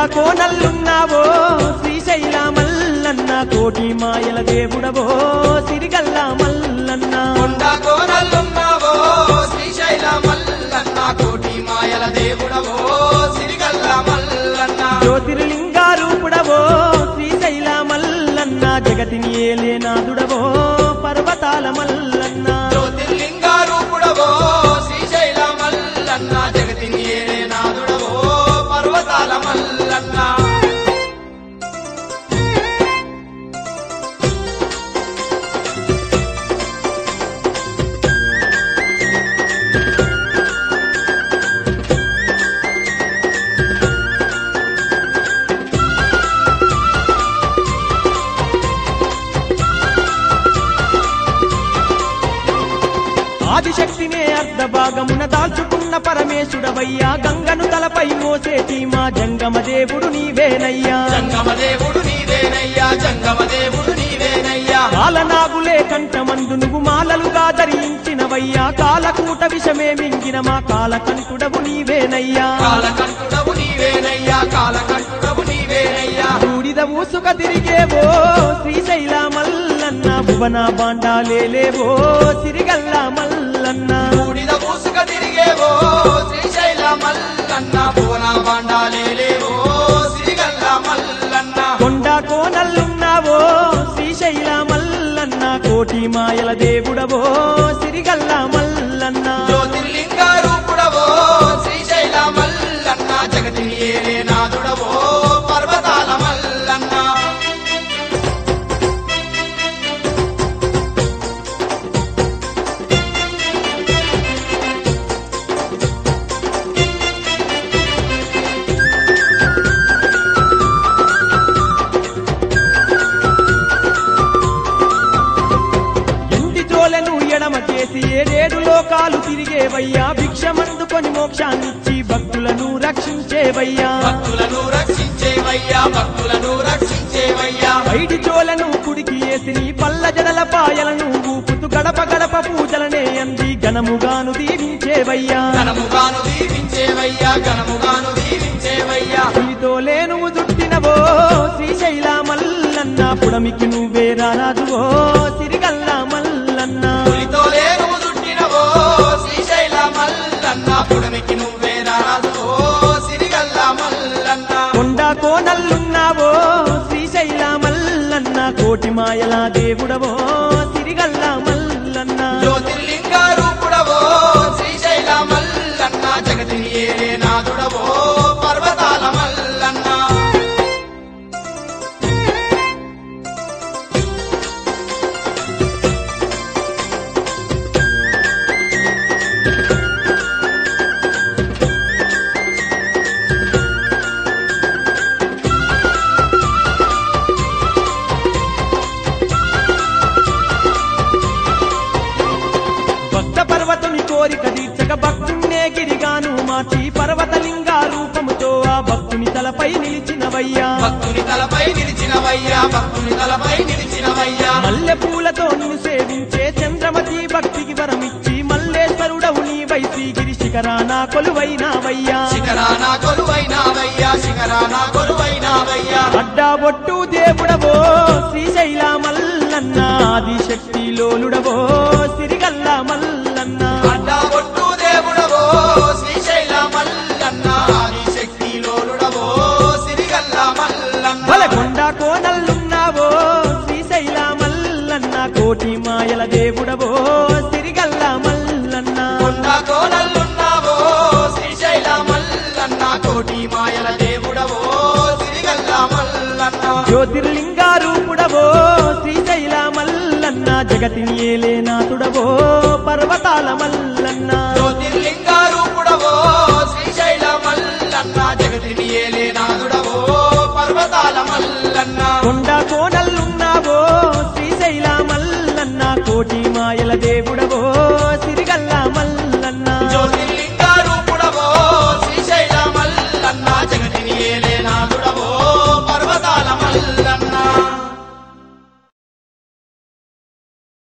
కోనల్లున్నావో శ్రీశైల మల్లన్న కోటి మాయల దేవుడవో సిరిగల్ల మల్లన్న కొండ కోనల్లున్నావో శ్రీశైల మల్లన్న కోటి మాయల దేవుడవో సిరిగల్ల మల్లన్న జ్యోతిర్లింగారూపుడవో శ్రీశైల మల్లన్న జగతిని ఏలేనాథుడవో పర్వతాల మల్లన్న జ్యోతిర్లింగ రూపుడవో శ్రీశైల మల్లన్న జగతిని ఏలే నాదుడవో పర్వతాల మల్లన్న ఆదిశక్తినే అర్ధ భాగమున దాల్చుకున్న పరమేశుడవయ్యా గంగను తలపై మోసేటి మా జంగమ దేవుడు నీవేనయ్యా జంగమ దేవుడు నీవేనయ్యా జంగమ దేవుడు నీవేనయ్యా కాలనాగులే కంఠమందు నువ్వు మాలలుగా ధరించినవయ్యా కాలకూట విషమే మింగిన మా కాలకంఠుడవు నీవేనయ్యా కాలకంఠుడవు నీవేనయ్యా కాలకంఠుడవు నీవేనయ్యా బూడిద ఊసుక తిరిగేవో శ్రీశైల మల్లన్న భువన బాండాలేలేవో సిరిగల్ల మల్లన్న బూడిద పూసుక తిరిగేవో శ్రీశైల మల్లన్న భువన బాండాలేలేవో సిరిగల్ల మల్లన్న కొండ కోనల్లున్నావో శ్రీశైల మల్లన్న కోటి మాయల దేవుడవో సిరిగల్ల మల్లన్న జ్యోతిర్లింగ రూపుడవో శ్రీశైల మల్లన్న జగతిని ఏలే నాదుడవో పర్వతాల మల్లన్న ఎంటి జోలెను ఎడమ చేసి ఏడేడు లోకాలు తిరిగేవయ్యా భిక్షమందుకొని మోక్షాన్నిచ్చి భక్తులను రక్షించేవయ్యా భక్తులను రక్షించేవయ్యా భక్తులను రక్షించేవయ్యా బయటి చోలను కుడికి వేసి నీ పల్ల జడల పాయలను ఊపుతూ గడప గడప పూజలనే అంది ఘనముగాను దీవించేవయ్యా ఘనముగాను దీవించేవయ్యా ఘనముగాను దీవించేవయ్యా నీతో లేను చుట్టినవో శ్రీశైల మల్లన్న పుడమికి నువ్వే రాజువో సిరిగల్ల మల్లన్న పులితో లేను దుట్టినవో శ్రీశైల మల్లన్న పుడమికి నువ్వే రారాజువో సిరిగల్ల మల్లన్న కొండ కోనల్లున్నావో శ్రీశైల మల్లన్న కోటి మాయల దేవుడవో సిరిగల్ల మల్లన్న జ్యోతిర్లింగ రూపుడవో శ్రీశైల మల్లన్న జగతిని ఏలే నాదుడవో పర్వతాల మల్లన్న భక్త పర్వతుని కోరిక తీర్చక భక్తున్నే గిరిగాను మార్చి పర్వతలింగ రూపముతో ఆ భక్తుని తలపై నిలిచినవయ్యా భక్తుని తలపై నిలిచినవయ్యా భక్తుని తలపై నిలిచినవయ్యా మల్లె పూలతో నిన్ను సేవించే చంద్రమతి భక్తికి వరమిచ్చి మల్లేశ్వరుడవు నీ వైశ్రీగిరి శిఖరాన కొలువైనావయ్యా శిఖరాన కొలువైనావయ్యా శిఖరాన కొలువైనావయ్యా అడ్డా బొట్టు దేవుడవో శ్రీశైల మల్లన్న ఆదిశక్తి లోలుడవో సిరిగల్ల మల్లన్న అడ్డా ఒట్టు దేవుడవో శ్రీశైల మల్లన్న ఆదిశక్తి లోలుడవో సిరిగల్ల మల్లన్న బలకొండ కోనల్లున్నావో శ్రీశైల మల్లన్న కోటి మాయల దేవుడవో సిరిగల్ల మల్లన్న కొండ కోనల్లున్నావో శ్రీశైల మల్లన్న కోటి మాయల దేవుడవో సిరిగల్ల మల్లన్న జ్యోతిర్లింగ రూపుడవో శ్రీశైల మల్లన్న జగతిని ఏలేనాథుడవో పర్వతాల మల్లన్న జ్యోతిర్లింగ రూపుడవో శ్రీశైల మల్లన్న జగతిని ఏలే నాదుడవో పర్వతాల మల్లన్న కొండ కోనల్లున్నావో శ్రీశైల మల్లన్న కోటి మాయల దేవుడవో